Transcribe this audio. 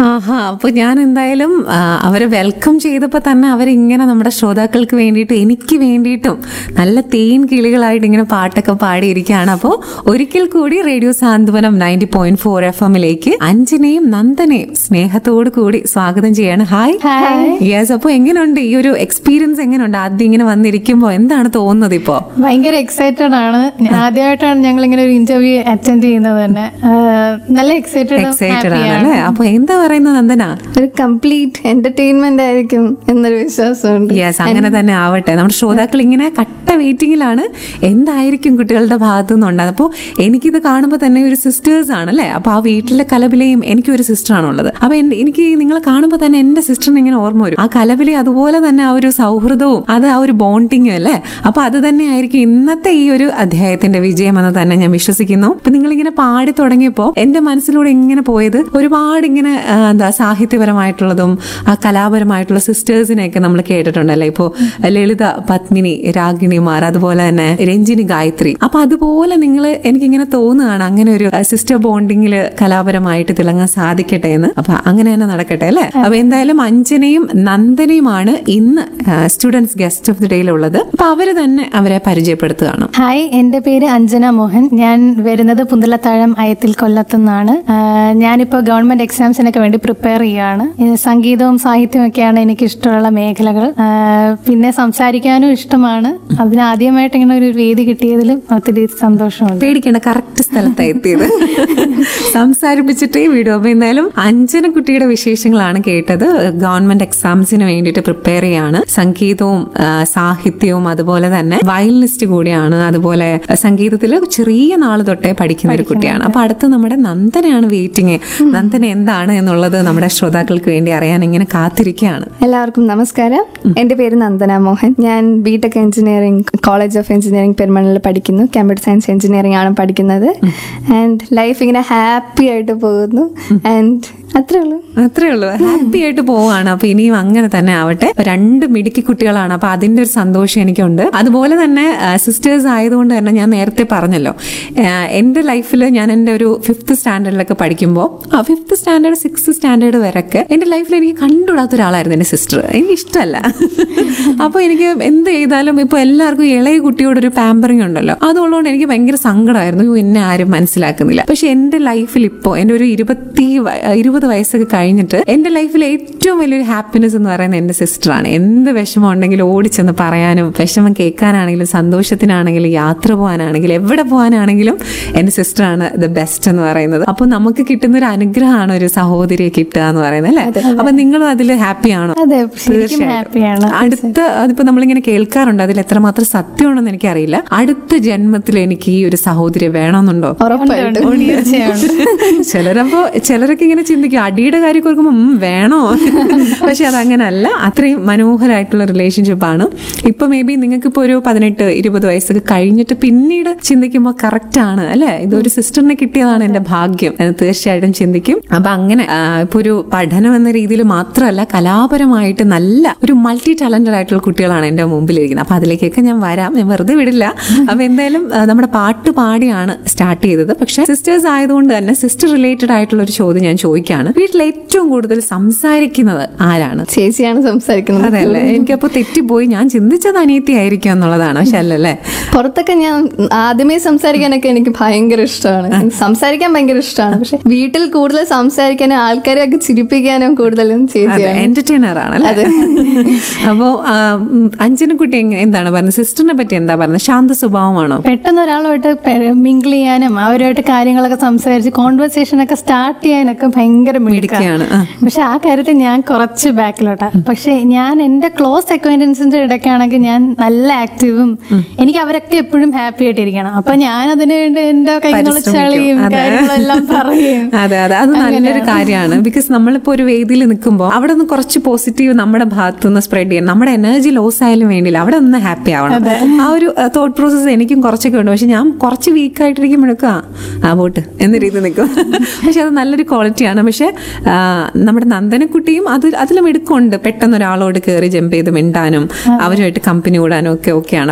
ആഹാ അപ്പൊ ഞാൻ എന്തായാലും ആ, അവരെ വെൽക്കം ചെയ്തപ്പോ തന്നെ അവരിങ്ങനെ നമ്മുടെ ശ്രോതാക്കൾക്ക് വേണ്ടിയിട്ട് എനിക്ക് വേണ്ടിയിട്ടും നല്ല തേൻ കിളികളായിട്ട് ഇങ്ങനെ പാട്ടൊക്കെ പാടിയിരിക്കുകയാണ് അപ്പോൾ ഒരിക്കൽ കൂടി radio Santhwanam ninety point four F എമ്മിലേക്ക് അഞ്ജനയും നന്ദനയും സ്നേഹത്തോടു കൂടി സ്വാഗതം ചെയ്യാണ് ഹായ് യെസ് അപ്പൊ എങ്ങനെയുണ്ട് ഈ ഒരു എക്സ്പീരിയൻസ് എങ്ങനെയുണ്ട് ആദ്യം ഇങ്ങനെ വന്നിരിക്കുമ്പോ എന്താണ് തോന്നുന്നത് ഇപ്പോ ഭയങ്കര എക്സൈറ്റഡ് ആണ് ആദ്യമായിട്ടാണ് ഞങ്ങൾ ഇങ്ങനെ ഒരു ഇന്റർവ്യൂ അറ്റൻഡ് ചെയ്യുന്നത് തന്നെ ആഹ് നല്ല എക്സൈറ്റഡ് എക്സൈറ്റഡ് ആണ് അല്ലേ അപ്പൊ എന്താ പറയുന്നത് നന്ദന ഒരു കംപ്ലീറ്റ് എന്റർടൈൻമെന്റ് ആയിരിക്കും എന്നൊരു വിശ്വാസമുണ്ട് യെസ് അങ്ങനെ തന്നെ ആവട്ടെ നമ്മുടെ ശ്രോതാക്കൾ ഇങ്ങനെ കട്ട വെയിറ്റിംഗിലാണ് എന്തായിരിക്കും കുട്ടികളുടെ ഭാഗത്തു നിന്നുണ്ടാകുന്നത് അപ്പോൾ എനിക്കിത് കാണുമ്പോൾ തന്നെ ഒരു സിസ്റ്റേഴ്സ് ആണ് അല്ലേ അപ്പോൾ ആ വീട്ടിലെ കലബിലയും എനിക്കൊരു സിസ്റ്റർ ആണുള്ളത് അപ്പോൾ എൻ- എനിക്ക് നിങ്ങളെ കാണുമ്പോൾ തന്നെ എൻ്റെ സിസ്റ്ററിന് ഇങ്ങനെ ഓർമ്മ വരും ആ കലബിലെ അതുപോലെ തന്നെ ആ ഒരു സൗഹൃദവും അത് ആ ഒരു ബോണ്ടിങ്ങും അല്ലേ അപ്പോൾ അത് തന്നെ ആയിരിക്കും ഇന്നത്തെ ഈ ഒരു അധ്യായത്തിന്റെ വിജയം എന്ന് തന്നെ ഞാൻ വിശ്വസിക്കുന്നു ഇപ്പൊ നിങ്ങളിങ്ങനെ പാടി തുടങ്ങിയപ്പോൾ എൻ്റെ മനസ്സിലൂടെ ഇങ്ങനെ പോയത് ഒരുപാട് ഇങ്ങനെ ആ, എന്താ സാഹിത്യപരമായിട്ടുള്ളതും ആ കലാപരമായിട്ടുള്ള സിസ്റ്റേഴ്സിനെയൊക്കെ നമ്മൾ കേട്ടിട്ടുണ്ടല്ലേ ഇപ്പോൾ ലളിത പത്മിനി രാഗിണിമാർ അതുപോലെ തന്നെ രഞ്ജിനി ഗായത്രി അപ്പൊ അതുപോലെ നിങ്ങൾ എനിക്കിങ്ങനെ തോന്നുകയാണ് അങ്ങനെ ഒരു സിസ്റ്റർ ബോണ്ടിങ്ങിൽ കലാപരമായിട്ട് തിളങ്ങാൻ സാധിക്കട്ടെ എന്ന് അപ്പൊ അങ്ങനെ തന്നെ നടക്കട്ടെ അല്ലേ അപ്പൊ എന്തായാലും അഞ്ജനയും നന്ദനയുമാണ് ഇന്ന് സ്റ്റുഡൻസ് ഗസ്റ്റ് ഓഫ് ദി ഡേയിലുള്ളത് അപ്പൊ അവര് തന്നെ അവരെ പരിചയപ്പെടുത്തുകയാണ് ഹായ് എൻ്റെ പേര് അഞ്ജന മോഹൻ ഞാൻ വരുന്നത് പുന്തലത്താഴം അയത്തിൽ കൊല്ലത്തുനിന്നാണ് ആഹ് ഞാനിപ്പോൾ ഗവൺമെന്റ് എക്സാംസിനൊക്കെ വേണ്ടി പ്രിപ്പയർ ചെയ്യുകയാണ് ഇത് സംഗീതവും സാഹിത്യവും ഒക്കെയാണ് എനിക്ക് ഇഷ്ടമുള്ള മേഖലകൾ ആഹ് പിന്നെ സംസാരിക്കാനും ഇഷ്ടമാണ് അതിന് ആദ്യമായിട്ട് ഇങ്ങനെ ഒരു വേദി കിട്ടിയതിൽ ഒത്തിരി സന്തോഷമുണ്ട് പേടിക്കേണ്ട കറക്റ്റ് സ്ഥലത്താണ് എത്തിയത് സംസാരിപ്പിച്ചിട്ടേ വീഡിയോ അപ്പൊ എന്തായാലും അഞ്ജന കുട്ടിയുടെ വിശേഷങ്ങളാണ് കേട്ടത് ഗവൺമെന്റ് എക്സാംസിന് വേണ്ടിയിട്ട് പ്രിപ്പയർ ചെയ്യാണ് സംഗീതവും ആ, സാഹിത്യവും അതുപോലെ തന്നെ വയലിനിസ്റ്റ് കൂടിയാണ് അതുപോലെ സംഗീതത്തിൽ ചെറിയ നാൾ തൊട്ടേ പഠിക്കുന്ന ഒരു കുട്ടിയാണ് അപ്പൊ അടുത്ത് നമ്മുടെ നന്ദനയാണ് വെയിറ്റിംഗ് നന്ദന എന്താണ് എന്നുള്ളത് നമ്മുടെ ശ്രോതാക്കൾക്ക് വേണ്ടി അറിയാൻ ഇങ്ങനെ കാത്തിരിക്കുകയാണ് എല്ലാവർക്കും നമസ്കാരം എൻ്റെ പേര് നന്ദന മോഹൻ ഞാൻ B Tech engineering college of engineering പെരുമണിൽ പഠിക്കുന്നു കമ്പ്യൂട്ടർ സയൻസ് എഞ്ചിനീയറിംഗ് ആണ് പഠിക്കുന്നത് ആൻഡ് ലൈഫ് ഇങ്ങനെ ഹാപ്പി ആയിട്ട് പോകുന്നു ആൻഡ് അത്രേ ഉള്ളൂ അത്രേ ഉള്ളൂ ഹാപ്പി ആയിട്ട് പോവാണ് അപ്പൊ ഇനിയും അങ്ങനെ തന്നെ ആവട്ടെ രണ്ട് മിടുക്കി കുട്ടികളാണ് അപ്പൊ അതിന്റെ ഒരു സന്തോഷം എനിക്കുണ്ട് അതുപോലെ തന്നെ സിസ്റ്റേഴ്സ് ആയതുകൊണ്ട് തന്നെ ഞാൻ നേരത്തെ പറഞ്ഞല്ലോ ആ, എന്റെ ലൈഫിൽ ഞാൻ എൻ്റെ ഒരു ഫിഫ്ത്ത് സ്റ്റാൻഡേർഡിലൊക്കെ പഠിക്കുമ്പോൾ ആ ഫിഫ്ത്ത് സ്റ്റാൻഡേർഡ് സിക്സ് സ്റ്റാൻഡേർഡ് വരെയൊക്കെ എൻ്റെ ലൈഫിൽ എനിക്ക് കണ്ടുകൂടാത്ത ഒരാളായിരുന്നു എൻ്റെ സിസ്റ്റർ എനിക്ക് ഇഷ്ടമല്ല അപ്പോൾ എനിക്ക് എന്ത് ചെയ്താലും ഇപ്പോൾ എല്ലാവർക്കും ഇളയ കുട്ടിയോടൊരു പാമ്പറിങ് ഉണ്ടല്ലോ അതുള്ളതുകൊണ്ട് എനിക്ക് ഭയങ്കര സങ്കടമായിരുന്നു "അയ്യോ, എന്നെ ആരും മനസ്സിലാക്കുന്നില്ല പക്ഷെ എൻ്റെ ലൈഫിൽ ഇപ്പോൾ എൻ്റെ ഒരു ഇരുപത്തി വ- ഇരുപത് വയസ്സൊക്കെ കഴിഞ്ഞിട്ട് എൻ്റെ ലൈഫിൽ ഏറ്റവും വലിയൊരു ഹാപ്പിനെസ് എന്ന് പറയുന്നത് എൻ്റെ സിസ്റ്ററാണ് എന്ത് വിഷമം ഉണ്ടെങ്കിലും ഓടിച്ചെന്ന് പറയാനും വിഷമം കേൾക്കാനാണെങ്കിലും സന്തോഷത്തിനാണെങ്കിലും യാത്ര പോകാനാണെങ്കിലും എവിടെ പോകാനാണെങ്കിലും എൻ്റെ സിസ്റ്ററാണ് ദ ബെസ്റ്റ് എന്ന് പറയുന്നത് അപ്പോൾ നമുക്ക് കിട്ടുന്ന ഒരു അനുഗ്രഹമാണ് ഒരു സഹോദരിയെ കിട്ടുക എന്ന് പറയുന്നത് അല്ലേ അപ്പൊ നിങ്ങളും അതിൽ ഹാപ്പിയാണോ അതെ ശരിക്കും തീർച്ചയായിട്ടും. ഹാപ്പിയാണ് അടുത്ത അതിപ്പോ നമ്മളിങ്ങനെ കേൾക്കാറുണ്ട് അതിൽ എത്രമാത്രം സത്യമാണെന്ന് എനിക്കറിയില്ല അടുത്ത ജന്മത്തിൽ എനിക്ക് ഈ ഒരു സഹോദരി വേണമെന്നുണ്ടോ ഉറപ്പായിട്ടും തീർച്ചയായും ചിലരപ്പോ ചിലരൊക്കെ ഇങ്ങനെ ചിന്തിക്കും അടിയുടെ കാര്യം ഓർക്കുമ്പോൾ ഉം, വേണോ പക്ഷെ അതങ്ങനല്ല അത്രയും മനോഹരമായിട്ടുള്ള റിലേഷൻഷിപ്പ് ആണ് ഇപ്പൊ മേ ബി നിങ്ങൾക്ക് ഇപ്പൊ ഒരു പതിനെട്ട് ഇരുപത് വയസ്സൊക്കെ കഴിഞ്ഞിട്ട് പിന്നീട് ചിന്തിക്കുമ്പോൾ കറക്റ്റ് ആണ് അല്ലെ ഇതൊരു സിസ്റ്ററിനെ കിട്ടിയതാണ് എന്റെ ഭാഗ്യം എന്ന് തീർച്ചയായിട്ടും ചിന്തിക്കും അപ്പൊ അങ്ങനെ ആ, ഇപ്പൊ ഒരു പഠനം എന്ന രീതിയിൽ മാത്രമല്ല കലാപരമായിട്ട് നല്ല ഒരു മൾട്ടി ടാലന്റഡ് ആയിട്ടുള്ള കുട്ടികളാണ് എന്റെ മുമ്പിലിരിക്കുന്നത് അപ്പൊ അതിലേക്കൊക്കെ ഞാൻ വരാം ഞാൻ വെറുതെ വിടില്ല അപ്പൊ എന്തായാലും ആ, നമ്മുടെ പാട്ട് പാടിയാണ് സ്റ്റാർട്ട് ചെയ്തത് പക്ഷെ സിസ്റ്റേഴ്സ് ആയതുകൊണ്ട് തന്നെ സിസ്റ്റർ റിലേറ്റഡ് ആയിട്ടുള്ള ഒരു ചോദ്യം ഞാൻ ചോദിക്കുകയാണ് വീട്ടിൽ ഏറ്റവും കൂടുതൽ സംസാരിക്കുന്നത് ആരാണ് ചേച്ചിയാണ് സംസാരിക്കുന്നത് അതല്ലേ എനിക്കപ്പോ തെറ്റിപ്പോയി ഞാൻ ചിന്തിച്ചത് അനിയത്തി ആയിരിക്കും എന്നുള്ളതാണ് പക്ഷെ അല്ലല്ലേ പുറത്തൊക്കെ ഞാൻ ആദ്യമേ സംസാരിക്കാനൊക്കെ എനിക്ക് ഭയങ്കര ഇഷ്ടമാണ് എനിക്ക് സംസാരിക്കാൻ ഭയങ്കര ഇഷ്ടമാണ് പക്ഷെ വീട്ടിൽ കൂടുതൽ സംസാരിക്കാനും ആൾക്കാരെ ഒക്കെ ചിരിപ്പിക്കാനും കൂടുതലും അതെ ചേച്ചിയാണ് എന്റർടൈനർ ആണല്ലേ അപ്പോ അഞ്ജനക്കുട്ടി എങ്ങ- എന്താണ് പറഞ്ഞത് സിസ്റ്ററിനെ പറ്റി എന്താ പറഞ്ഞത് ശാന്ത സ്വഭാവമാണോ പെട്ടെന്ന് ഒരാളുമായിട്ട് മിങ്കിൾ ചെയ്യാനും അവരുമായിട്ട് കാര്യങ്ങളൊക്കെ സംസാരിച്ച് കോൺവെർസേഷൻ ഒക്കെ സ്റ്റാർട്ട് ചെയ്യാനൊക്കെ ഭയങ്കര മിടുക്കിയാണ്. ആ. പക്ഷെ ആ കാര്യത്തിൽ ഞാൻ കുറച്ച് ബാക്കിലോട്ടാ പക്ഷെ ഞാൻ എന്റെ ക്ലോസ് അക്വൈൻറ്റൻസിന്റെ ഇടയ്ക്കാണെങ്കിൽ ഞാൻ നല്ല ആക്റ്റീവും എനിക്ക് അവരൊക്കെ എപ്പോഴും ഹാപ്പി ആയിട്ടിരിക്കണം അപ്പൊ ഞാൻ അതിന് വേണ്ടി എന്റെ കൈന്നുള്ള ചളിയും അതെ. കാര്യങ്ങളെല്ലാം പറയും അതെ അതെ അത് നല്ലൊരു കാര്യമാണ് ബിക്കോസ് നമ്മളിപ്പോ ഒരു വേദിയിൽ നിൽക്കുമ്പോൾ അവിടെ നിന്ന് കുറച്ച് പോസിറ്റീവ് നമ്മുടെ ഭാഗത്തു നിന്ന് സ്പ്രെഡ് ചെയ്യണം നമ്മുടെ എനർജി ലോസ് ആയാലും വേണ്ടിയില്ല അവിടെ നിന്ന് ഹാപ്പി ആവണം ആ ഒരു തോട്ട് പ്രോസസ്സ് എനിക്കും കുറച്ചൊക്കെ ഉണ്ട് പക്ഷെ ഞാൻ കുറച്ച് വീക്ക് ആയിട്ടിരിക്കുമ്പോഴൊക്കെ ആ, ആ പോട്ട് എന്ന രീതി നിൽക്കും പക്ഷെ അത് നല്ലൊരു ക്വാളിറ്റിയാണ് പക്ഷെ ആ, നമ്മുടെ നന്ദനക്കുട്ടിയും അത് അതിലും എടുക്കുന്നുണ്ട് പെട്ടെന്ന് ഒരാളോട് കയറി ജമ്പ് ചെയ്ത് മിണ്ടാനും അവരുമായിട്ട് കമ്പനി കൂടാനും ഒക്കെ ഓക്കെയാണ്